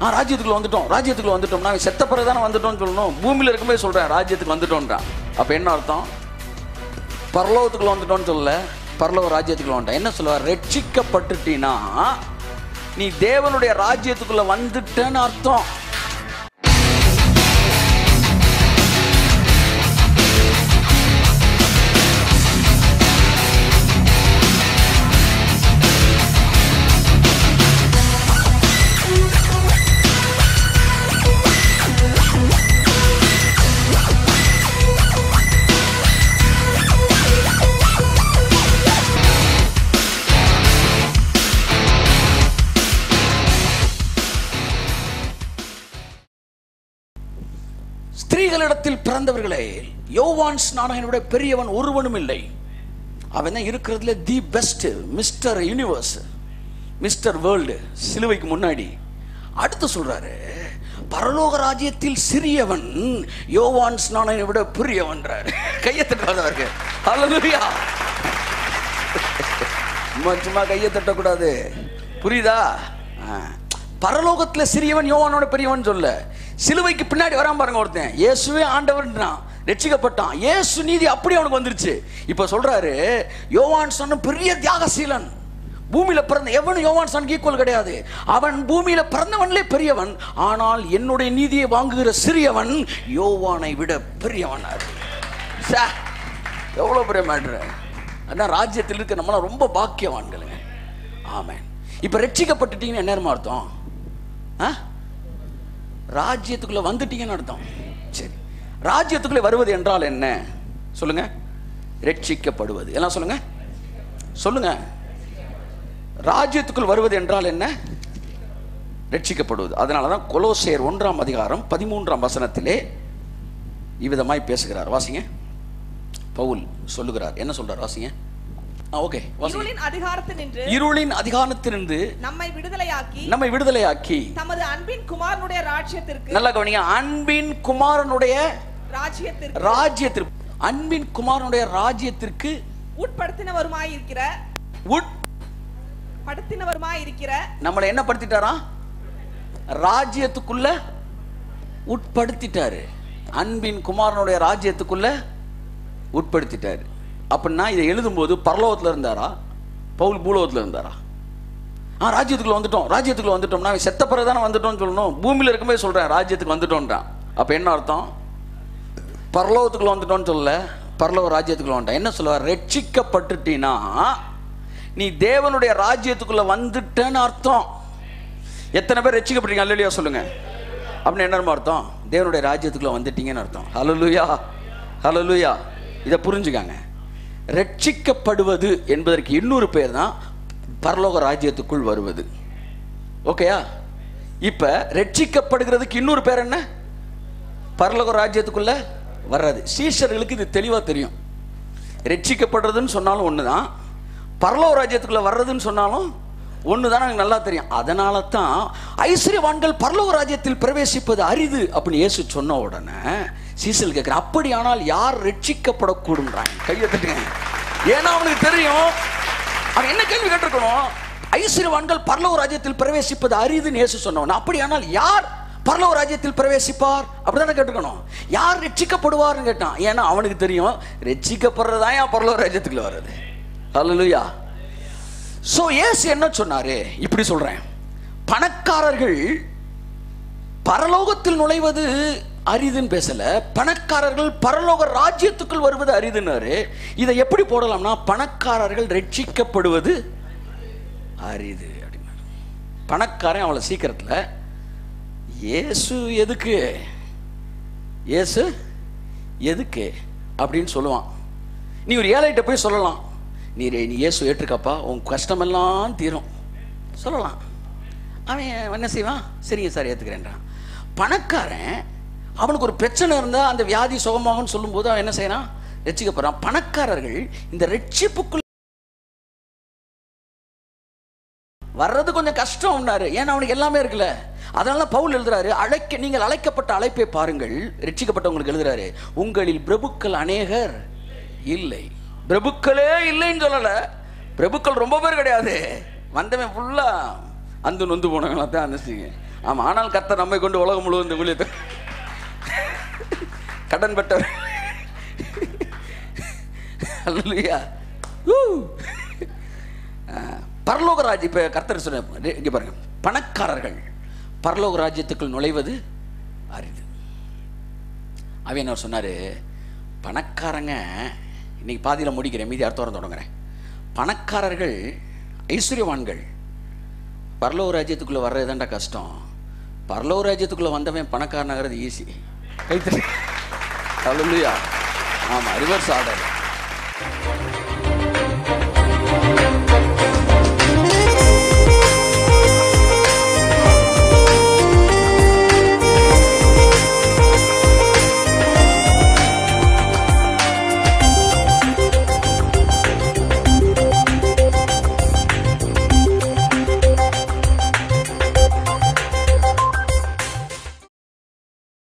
ஆ ராஜ்யத்துக்குள்ள வந்துட்டோம் ராஜ்யத்துக்குள்ள வந்துட்டோம் நாங்கள் செத்த பிறகு தானே வந்துட்டோம்னு சொல்லணும் பூமியில் இருக்கும்போது சொல்கிறேன் ராஜ்யத்துக்கு வந்துட்டோன்றான் அப்போ என்ன அர்த்தம் பரலோகத்துக்குள்ள வந்துட்டோம்னு சொல்லல பரலோக ராஜ்யத்துக்குள்ள வந்துட்டான் என்ன சொல்லுவார் ரட்சிக்கப்பட்டுட்டீன்னா நீ தேவனுடைய ராஜ்யத்துக்குள்ள வந்துட்டேன்னு அர்த்தம் ஸ்திரீகளிடத்தில் பிறந்தவர்களே யோவான் ஸ்நானகனை விட பெரியவன் ஒருவனும் இல்லை அவன் தான் இருக்கிறதுல the best Mister Universe Mister World சிலுவைக்கு முன்னாடி அடுத்து சொல்றாரு பரலோக ராஜ்யத்தில் சிறியவன் யோவான் ஸ்நானகனை விட பெரியவன்றார் கையை தட்டுறதவருக்கு ஹalleluya சும்மா சும்மா கையை தட்டக்கூடாது புரியுதா ஆ. பரலோகத்துல சிறியவன் யோவானோட பெரியவன் சொல்ல சிலுவைக்கு பின்னாடி வராம பாருங்க ஒருத்தன் இயேசுவே ஆண்டவன்றான் ரட்சிக்கப்பட்டான் இயேசு நீதி அப்படி அவனுக்கு வந்துருச்சு இப்ப சொல்றாரு யோவான் சொன்ன பெரிய தியாகசீலன் பூமியில பிறந்த எவனும் யோவான் சனுக்கு ஈக்குவல் கிடையாது அவன் பூமியில பிறந்தவன்லே பெரியவன் ஆனால் என்னுடைய நீதியை வாங்குகிற சிறியவன் யோவானை விட பெரியவன் எவ்வளவு பெரிய மேட்ரு அதான் ராஜ்யத்தில் இருக்க நம்மளாம் ரொம்ப பாக்கியவான்களுங்க ஆமென் இப்போ ரட்சிக்கப்பட்டுட்டீங்கன்னு என்ன அர்த்தம் ஆ ராஜ்யத்துக்குள்ள வந்துட்டீங்கன்னு அர்த்தம் சரி ராஜ்யத்துக்குள்ளே வருவது என்றால் என்ன சொல்லுங்க ரட்சிக்கப்படுவது எல்லாம் சொல்லுங்க சொல்லுங்க ராஜ்யத்துக்குள் வருவது என்றால் என்ன ரட்சிக்கப்படுவது அதனால தான் கொலோசேர் ஒன்றாம் அதிகாரம் பதிமூன்றாம் வசனத்திலே இவ்விதமாய் பேசுகிறார் வாசிங்க பவுல் சொல்லுகிறார் என்ன சொல்றார் வாசிங்க ஆ ஓகே வாசிங்க இருளின் அதிகாரத்தில் நின்று இருளின் அதிகாரத்திலிருந்து நம்மை விடுதலையாக்கி நம்மை விடுதலையாக்கி தமது அன்பின் குமாரனுடைய ராஜ்யத்திற்கு நல்லா கவனிங்க அன்பின் குமாரனுடைய ராஜ்யத்திற்கு ராஜ்யத்திற்கு அன்பின் குமாரனுடைய ராஜ்யத்திற்கு உட்படுத்தினவருமாய் இருக்கிற உட் படுத்தினவருமாய் இருக்கிற நம்மளை என்ன படுத்திட்டாரா ராஜ்யத்துக்குள்ள உட்படுத்திட்டாரு அன்பின் குமாரனுடைய ராஜ்யத்துக்குள்ள உட்படுத்திட்டாரு அப்படின்னா இதை எழுதும்போது பரலோகத்துல இருந்தாரா பவுல் பூலோகத்துல இருந்தாரா ஆ ராஜ்யத்துக்குள்ள வந்துட்டோம் ராஜ்யத்துக்குள்ள வந்துட்டோம் நாங்கள் செத்த பிறகு தானே வந்துட்டோம்னு சொல்லணும் பூமியில் இருக்கும்போது சொல்கிறேன் ராஜ்யத்துக்கு வந்துட்டோன்றான் அப்போ என்ன அர்த்தம் பரலோகத்துக்குள்ள வந்துட்டோம்னு சொல்லல பரலோக ராஜ்யத்துக்குள்ள வந்துட்டான் என்ன சொல்லுவார் ரட்சிக்கப்பட்டுட்டீன்னா நீ தேவனுடைய ராஜ்யத்துக்குள்ள வந்துட்டேன்னு அர்த்தம் எத்தனை பேர் ரட்சிக்கப்பட்டீங்க அல்லையா சொல்லுங்க அப்படின்னு என்ன அர்த்தம் தேவனுடைய ராஜ்யத்துக்குள்ள வந்துட்டீங்கன்னு அர்த்தம் ஹalleluya ஹalleluya இதை புரிஞ்சுக்காங்க ரட்சிக்கப்படுவது என்பதற்கு இன்னொரு பேர் தான் பரலோக ராஜ்யத்துக்குள் வருவது ஓகேயா இப்ப ரட்சிக்கப்படுகிறதுக்கு இன்னொரு பேர் என்ன பரலோக ராஜ்யத்துக்குள்ள வர்றது சீஷர்களுக்கு இது தெளிவா தெரியும் ரட்சிக்கப்படுறதுன்னு சொன்னாலும் ஒன்று தான் பரலோக ராஜ்யத்துக்குள்ள வர்றதுன்னு சொன்னாலும் ஒன்று தான் எனக்கு நல்லா தெரியும் அதனால தான் ஐஸ்வர்யவான்கள் பரலோக ராஜ்யத்தில் பிரவேசிப்பது அரிது அப்படின்னு இயேசு சொன்ன உடனே சீசல் கேட்குற அப்படியானால் யார் ரட்சிக்கப்படக்கூடுன்றாங்க கையை தட்டுங்க ஏன்னா அவனுக்கு தெரியும் அவன் என்ன கேள்வி கேட்டிருக்கணும் ஐஸ்வர்யவான்கள் பரலோக ராஜ்யத்தில் பிரவேசிப்பது அரிதுன்னு இயேசு சொன்னவன் அப்படியானால் யார் பரலோக ராஜ்யத்தில் பிரவேசிப்பார் அப்படிதானே கேட்டுக்கணும் யார் ரட்சிக்கப்படுவார்னு கேட்டான் ஏன்னா அவனுக்கு தெரியும் ரட்சிக்கப்படுறதா ஏன் பரலோக ராஜ்யத்துக்குள்ள வர்றது ஹalleluya சோ இயேசு என்ன சொன்னாரு இப்படி சொல்றேன் பணக்காரர்கள் பரலோகத்தில் நுழைவது அரிதுன்னு பேசல பணக்காரர்கள் பரலோக ராஜ்யத்துக்குள் வருவது அரிதுன்னாரு இதை எப்படி போடலாம்னா பணக்காரர்கள் ரட்சிக்கப்படுவது அரிது அப்படின்னாரு பணக்காரன் அவ்வளோ சீக்கிரத்தில் இயேசு எதுக்கு இயேசு எதுக்கு அப்படின்னு சொல்லுவான் நீ ஒரு ஏழைகிட்ட போய் சொல்லலாம் நீ ரே- நீ இயேசு ஏற்றுக்கப்பா உன் கஷ்டமெல்லாம் தீரும் சொல்லலாம் அவன் என்ன செய்வான் சரிங்க சார் ஏற்றுக்கிறேன்றான் பணக்காரன் அவனுக்கு ஒரு பிரச்சனை இருந்தால் அந்த வியாதி சுகமாகும்னு சொல்லும்போது அவன் என்ன செய்யறான் ரட்சிக்கப்படுறான் பணக்காரர்கள் இந்த ரட்சிப்புக்குள் வர்றது கொஞ்சம் கஷ்டம்னாரு ஏன்னா அவனுக்கு எல்லாமே இருக்குல்ல அதனால பவுல் எழுதுறாரு அழைக்க நீங்கள் அழைக்கப்பட்ட அழைப்பை பாருங்கள் ரட்சிக்கப்பட்டவங்களுக்கு எழுதுறாரு உங்களில் பிரபுக்கள் அநேகர் இல்லை பிரபுக்களே இல்லைன்னு சொல்லல பிரபுக்கள் ரொம்ப பேர் கிடையாது வந்தவன் ஃபுல்லா அந்த நொந்து போனவங்களா தான் அனுப்பிச்சிங்க ஆமா ஆனால் கர்த்தர் நம்மை கொண்டு உலகம் முழுவதும் இந்த ஊழியத்தை கடன் பெற்றவர் அல்லேலூயா ஊ. ஆ, பரலோக ராஜ்யம் இப்போ கர்த்தர் சொன்ன இங்கே பாருங்க பணக்காரர்கள் பரலோக ராஜ்யத்துக்குள் நுழைவது அரிது அவன் அவர் சொன்னார் பணக்காரங்க இன்னைக்கு பாதியில் முடிக்கிறேன் மீதி அடுத்த வாரம் தொடங்குறேன் பணக்காரர்கள் ஐஸ்வர்யவான்கள் பரலோக ராஜ்யத்துக்குள்ளே வர்றது தான்டா கஷ்டம் பரலோக ராஜ்யத்துக்குள்ளே வந்தவன் பணக்காரனாகிறது ஈஸி கைத்தறி அல்லையா ஆமாம் ரிவர்ஸ் ஆர்டர்